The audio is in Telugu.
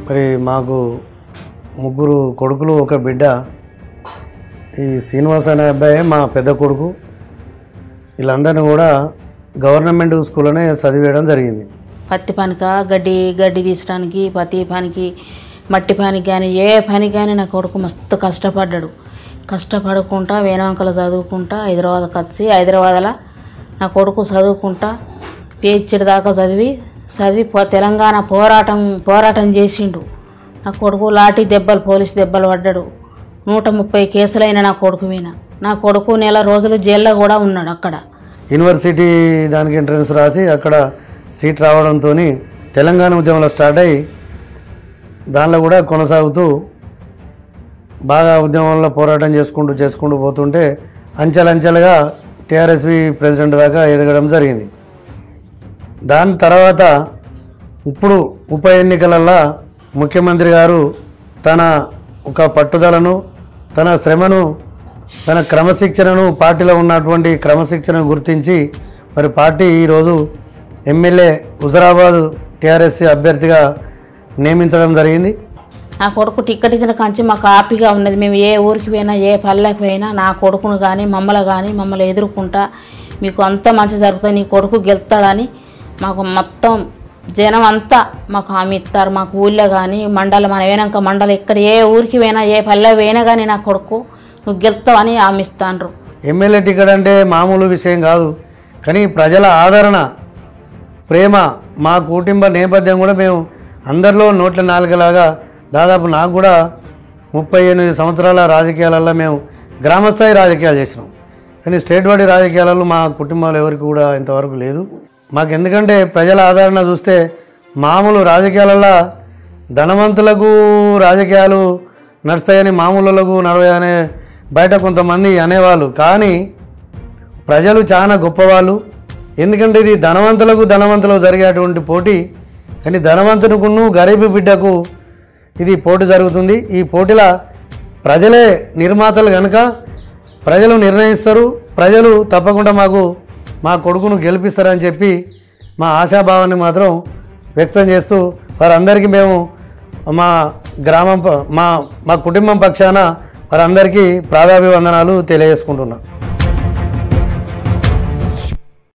మరి మాకు ముగ్గురు కొడుకులు ఒక బిడ్డ ఈ శ్రీనివాస్ అనే అబ్బాయి మా పెద్ద కొడుకు వీళ్ళందరినీ కూడా గవర్నమెంట్ స్కూల్లోనే చదివేయడం జరిగింది పత్తి పనిక గడ్డి గడ్డి తీసడానికి పత్తి పనికి మట్టి పనికి కానీ ఏ పని కానీ నా కొడుకు మస్తు కష్టపడ్డాడు కష్టపడుకుంటా వేణవంకలు చదువుకుంటా హైదరాబాద్కి వచ్చి హైదరాబాద్లో నా కొడుకు చదువుకుంటా పిహెచ్డి దాకా చదివి చదివి పో- తెలంగాణ పోరాటం పోరాటం చేసిండు నా కొడుకు లాఠీ దెబ్బలు పోలీస్ దెబ్బలు పడ్డాడు నూట ముప్పై కేసులైన నా కొడుకు మీద నా కొడుకు నెల రోజులు జైల్లో కూడా ఉన్నాడు అక్కడ యూనివర్సిటీ దానికి ఎంట్రన్స్ రాసి అక్కడ సీట్ రావడంతో తెలంగాణ ఉద్యమంలో స్టార్ట్ అయ్యి దానిలో కూడా కొనసాగుతూ బాగా ఉద్యమంలో పోరాటం చేసుకుంటూ చేసుకుంటూ పోతుంటే అంచెలంచెలుగా టీఆర్ఎస్వి ప్రెసిడెంట్ దాకా ఎదగడం జరిగింది దాని తర్వాత ఇప్పుడు ఉప ఎన్నికలల్లో ముఖ్యమంత్రి గారు తన ఒక పట్టుదలను తన శ్రమను తన క్రమశిక్షణను పార్టీలో ఉన్నటువంటి క్రమశిక్షణను గుర్తించి మరి పార్టీ ఈరోజు ఎమ్మెల్యే హుజరాబాద్ టీఆర్ఎస్ అభ్యర్థిగా నియమించడం జరిగింది నా కొడుకు టిక్కెట్ ఇచ్చిన కంచి మాకు హ్యాపీగా ఉన్నది మేము ఏ ఊరికి పోయినా ఏ పల్లెకి పోయినా నా కొడుకును కానీ మమ్మల్ని కానీ మమ్మల్ని ఎదుర్కొంటా మీకు అంత మంచి జరుగుతుంది నీ కొడుకు గెలుస్తాడని మాకు మొత్తం జనం అంతా మాకు హామీ ఇస్తారు మాకు ఊళ్ళో కానీ మండలం మన పోయినాక మండలం ఎక్కడ ఏ ఊరికి పోయినా ఏ పల్లె పోయినా కానీ నా కొడుకు నువ్వు గెలుస్తావని హామీ ఇస్తాండ్రు ఎమ్మెల్యే టికెట్ అంటే మామూలు విషయం కాదు కానీ ప్రజల ఆదరణ ప్రేమ మా కుటుంబ నేపథ్యం కూడా మేము అందరిలో నోట్ల నాలుగలాగా దాదాపు నాకు కూడా ముప్పై ఎనిమిది సంవత్సరాల రాజకీయాలలో మేము గ్రామస్థాయి రాజకీయాలు చేసినాం కానీ స్టేట్ బాడీ రాజకీయాలలో మా కుటుంబాలు ఎవరికి కూడా ఇంతవరకు లేదు మాకు ఎందుకంటే ప్రజల ఆదరణ చూస్తే మామూలు రాజకీయాలలో ధనవంతులకు రాజకీయాలు నడుస్తాయని మామూలులకు నడవని బయట కొంతమంది అనేవాళ్ళు కానీ ప్రజలు చాలా గొప్పవాళ్ళు ఎందుకంటే ఇది ధనవంతులకు ధనవంతులకు జరిగేటువంటి పోటీ కానీ ధనవంతునికును గరీబు బిడ్డకు ఇది పోటీ జరుగుతుంది ఈ పోటీలో ప్రజలే నిర్మాతలు కనుక ప్రజలు నిర్ణయిస్తారు ప్రజలు తప్పకుండా మాకు మా కొడుకును గెలిపిస్తారని చెప్పి మా ఆశాభావాన్ని మాత్రం వ్యక్తం చేస్తూ వారందరికీ మేము మా గ్రామం ప- మా మా కుటుంబం పక్షాన వారందరికీ ప్రాధాభివందనాలు తెలియజేసుకుంటున్నాం